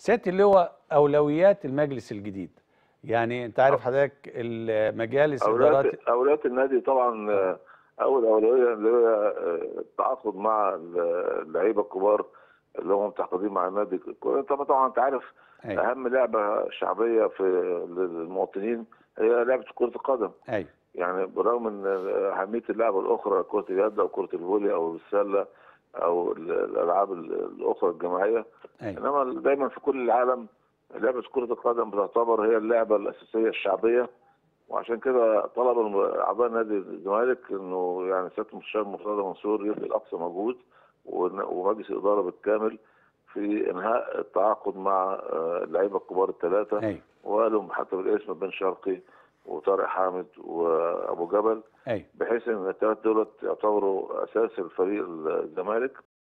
سياده اللواء اولويات المجلس الجديد يعني انت عارف حضرتك المجالس ادارات اولويات اولويات النادي طبعا آه، اول اولويه اللي هي آه، التعاقد مع اللعيبه الكبار اللي هم متعاقدين مع النادي طبعا طبعا انت عارف أيوة. اهم لعبه شعبيه في للمواطنين هي لعبه كره القدم ايوه يعني بالرغم من اهميه اللعبه الاخرى كره اليد او كره الفولي او السله او الالعاب الاخرى الجماعيه ايوه انما دايما في كل العالم لعبه كره القدم بتعتبر هي اللعبه الاساسيه الشعبيه وعشان كده طلب اعضاء نادي الزمالك انه يعني سياده المستشار مرتضى منصور يبذل اقصى مجهود ون- ومجلس الاداره بالكامل في انهاء التعاقد مع آه، اللعيبه الكبار الثلاثه ايوه وقالوا حتى بالاسم بن شرقي وطارق حامد وابو جبل ايوه بحيث ان الثلاث دولت يعتبروا اساس الفريق الزمالك